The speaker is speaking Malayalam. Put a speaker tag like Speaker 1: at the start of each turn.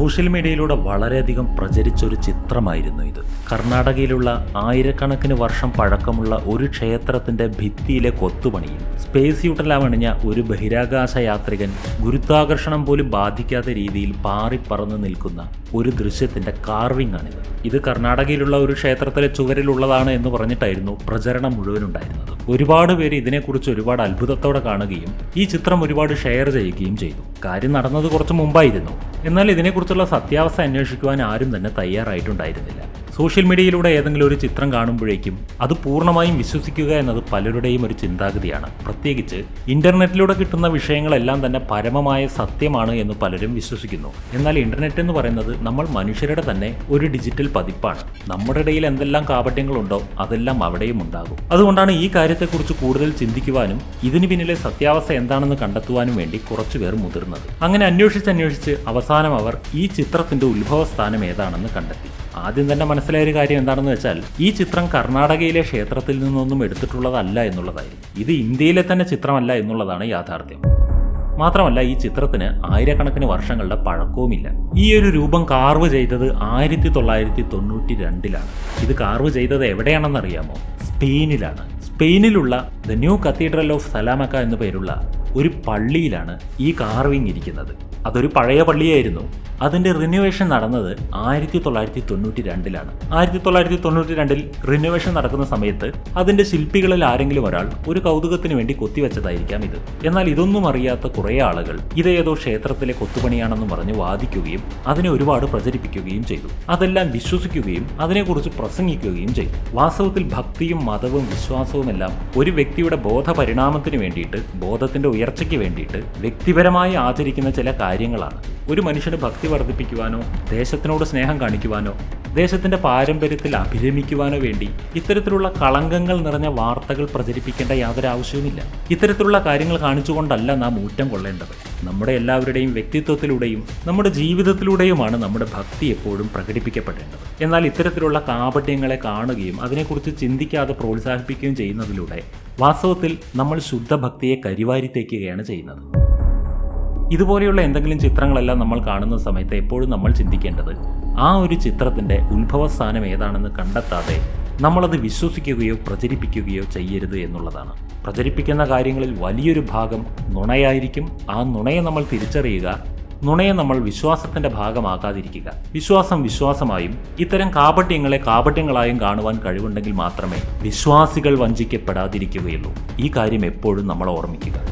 Speaker 1: സോഷ്യൽ മീഡിയയിലൂടെ വളരെയധികം പ്രചരിച്ചൊരു ചിത്രമായിരുന്നു ഇത് കർണാടകയിലുള്ള ആയിരക്കണക്കിന് വർഷം പഴക്കമുള്ള ഒരു ക്ഷേത്രത്തിന്റെ ഭിത്തിയിലെ കൊത്തുപണിയിൽ സ്പേസ് സ്യൂട്ടെല്ലാം അണിഞ്ഞ ഒരു ബഹിരാകാശ യാത്രികൻ ഗുരുത്വാകർഷണം പോലും ബാധിക്കാത്ത രീതിയിൽ പാറിപ്പറന്ന് നിൽക്കുന്ന ഒരു ദൃശ്യത്തിന്റെ കാർവിംഗ് ആണിത് ഇത് കർണാടകയിലുള്ള ഒരു ക്ഷേത്രത്തിലെ ചുവരിലുള്ളതാണ് എന്ന് പറഞ്ഞിട്ടായിരുന്നു പ്രചരണം മുഴുവൻ ഉണ്ടായിരുന്നത് ഒരുപാട് പേര് ഇതിനെക്കുറിച്ച് ഒരുപാട് അത്ഭുതത്തോടെ കാണുകയും ഈ ചിത്രം ഒരുപാട് ഷെയർ ചെയ്യുകയും ചെയ്തു കാര്യം നടന്നത് കുറച്ച് മുമ്പായിരുന്നു എന്നാൽ ഇതിനെക്കുറിച്ചുള്ള സത്യാവസ്ഥ അന്വേഷിക്കുവാൻ ആരും തന്നെ തയ്യാറായിട്ടുണ്ടായിരുന്നില്ല സോഷ്യൽ മീഡിയയിലൂടെ ഏതെങ്കിലും ഒരു ചിത്രം കാണുമ്പോഴേക്കും അത് പൂർണ്ണമായും വിശ്വസിക്കുക എന്നത് പലരുടെയും ഒരു ചിന്താഗതിയാണ് പ്രത്യേകിച്ച് ഇന്റർനെറ്റിലൂടെ കിട്ടുന്ന വിഷയങ്ങളെല്ലാം തന്നെ പരമമായ സത്യമാണ് എന്ന് പലരും വിശ്വസിക്കുന്നു എന്നാൽ ഇന്റർനെറ്റ് എന്ന് പറയുന്നത് നമ്മൾ മനുഷ്യരുടെ തന്നെ ഒരു ഡിജിറ്റൽ പതിപ്പാണ് നമ്മുടെ ഇടയിൽ എന്തെല്ലാം കാപട്യങ്ങളുണ്ടോ അതെല്ലാം അവിടെയും ഉണ്ടാകും അതുകൊണ്ടാണ് ഈ കാര്യത്തെക്കുറിച്ച് കൂടുതൽ ചിന്തിക്കുവാനും ഇതിന് പിന്നിലെ സത്യാവസ്ഥ എന്താണെന്ന് കണ്ടെത്തുവാനും വേണ്ടി കുറച്ചുപേർ മുതിർന്നത് അങ്ങനെ അന്വേഷിച്ച് അന്വേഷിച്ച് അവസാനം അവർ ഈ ചിത്രത്തിന്റെ ഉത്ഭവസ്ഥാനം ഏതാണെന്ന് കണ്ടെത്തി ആദ്യം തന്നെ മനസ്സിലായ ഒരു കാര്യം എന്താണെന്ന് വെച്ചാൽ ഈ ചിത്രം കർണാടകയിലെ ക്ഷേത്രത്തിൽ നിന്നൊന്നും എടുത്തിട്ടുള്ളതല്ല എന്നുള്ളതായിരുന്നു ഇത് ഇന്ത്യയിലെ തന്നെ ചിത്രമല്ല എന്നുള്ളതാണ് യാഥാർത്ഥ്യം മാത്രമല്ല ഈ ചിത്രത്തിന് ആയിരക്കണക്കിന് വർഷങ്ങളുടെ പഴക്കവുമില്ല ഈ ഒരു രൂപം കാർവ് ചെയ്തത് ആയിരത്തി തൊള്ളായിരത്തി തൊണ്ണൂറ്റി രണ്ടിലാണ് ഇത് കാർവ് ചെയ്തത് എവിടെയാണെന്നറിയാമോ സ്പെയിനിലാണ് സ്പെയിനിലുള്ള the new cathedral of Salamanca എന്നു പേരുള്ള ഒരു പള്ളിയിലാണ് ഈ കാർവിംഗ് ഇരിക്കുന്നത് അതൊരു പഴയ പള്ളിയായിരുന്നു അതിന്റെ റിനോവേഷൻ നടന്നത് ആയിരത്തി തൊള്ളായിരത്തി തൊണ്ണൂറ്റി രണ്ടിലാണ് ആയിരത്തി തൊള്ളായിരത്തി തൊണ്ണൂറ്റി രണ്ടിൽ റിനോവേഷൻ നടക്കുന്ന സമയത്ത് അതിന്റെ ശില്പികളിൽ ആരെങ്കിലും ഒരാൾ ഒരു കൗതുകത്തിന് വേണ്ടി കൊത്തിവെച്ചതായിരിക്കാം ഇത് എന്നാൽ ഇതൊന്നും അറിയാത്ത കുറേ ആളുകൾ ഇതേതോ ക്ഷേത്രത്തിലെ കൊത്തുപണിയാണെന്ന് പറഞ്ഞ് വാദിക്കുകയും അതിനെ ഒരുപാട് പ്രചരിപ്പിക്കുകയും ചെയ്തു അതെല്ലാം വിശ്വസിക്കുകയും അതിനെക്കുറിച്ച് പ്രസംഗിക്കുകയും ചെയ്തു വാസ്തവത്തിൽ ഭക്തിയും മതവും വിശ്വാസവുമെല്ലാം ഒരു വ്യക്തിയുടെ ബോധപരിണാമത്തിന് വേണ്ടിയിട്ട് ബോധത്തിന്റെ ഉയർച്ചയ്ക്ക് വേണ്ടിയിട്ട് വ്യക്തിപരമായി ആചരിക്കുന്ന ചില കാര്യങ്ങളാണ് ഒരു മനുഷ്യന് ഭക്തി വർദ്ധിപ്പിക്കുവാനോ ദേശത്തിനോട് സ്നേഹം കാണിക്കുവാനോ ദേശത്തിന്റെ പാരമ്പര്യത്തിൽ അഭിരമിക്കുവാനോ വേണ്ടി ഇത്തരത്തിലുള്ള കളങ്കങ്ങൾ നിറഞ്ഞ വാർത്തകൾ പ്രചരിപ്പിക്കേണ്ട യാതൊരു ആവശ്യവുമില്ല ഇത്തരത്തിലുള്ള കാര്യങ്ങൾ കാണിച്ചുകൊണ്ടല്ല നാം ഊറ്റം കൊള്ളേണ്ടത് നമ്മുടെ എല്ലാവരുടെയും വ്യക്തിത്വത്തിലൂടെയും നമ്മുടെ ജീവിതത്തിലൂടെയുമാണ് നമ്മുടെ ഭക്തി എപ്പോഴും പ്രകടിപ്പിക്കപ്പെടേണ്ടത് എന്നാൽ ഇത്തരത്തിലുള്ള കാപട്യങ്ങളെ കാണുകയും അതിനെക്കുറിച്ച് ചിന്തിക്കാതെ പ്രോത്സാഹിപ്പിക്കുകയും ചെയ്യുന്നതിലൂടെ വാസ്തവത്തിൽ നമ്മൾ ശുദ്ധഭക്തിയെ കരിവാരിത്തേക്കുകയാണ് ചെയ്യുന്നത് ഇതുപോലെയുള്ള എന്തെങ്കിലും ചിത്രങ്ങളെല്ലാം നമ്മൾ കാണുന്ന സമയത്ത് എപ്പോഴും നമ്മൾ ചിന്തിക്കേണ്ടത് ആ ഒരു ചിത്രത്തിൻ്റെ ഉത്ഭവസ്ഥാനം ഏതാണെന്ന് കണ്ടെത്താതെ നമ്മളത് വിശ്വസിക്കുകയോ പ്രചരിപ്പിക്കുകയോ ചെയ്യരുത് എന്നുള്ളതാണ് പ്രചരിപ്പിക്കുന്ന കാര്യങ്ങളിൽ വലിയൊരു ഭാഗം നുണയായിരിക്കും ആ നുണയെ നമ്മൾ തിരിച്ചറിയുക നുണയെ നമ്മൾ വിശ്വാസത്തിന്റെ ഭാഗമാക്കാതിരിക്കുക വിശ്വാസം വിശ്വാസമായും ഇത്തരം കാപട്യങ്ങളെ കാപട്യങ്ങളായും കാണുവാൻ കഴിവുണ്ടെങ്കിൽ മാത്രമേ വിശ്വാസികൾ വഞ്ചിക്കപ്പെടാതിരിക്കുകയുള്ളൂ ഈ കാര്യം എപ്പോഴും നമ്മൾ ഓർമ്മിക്കുക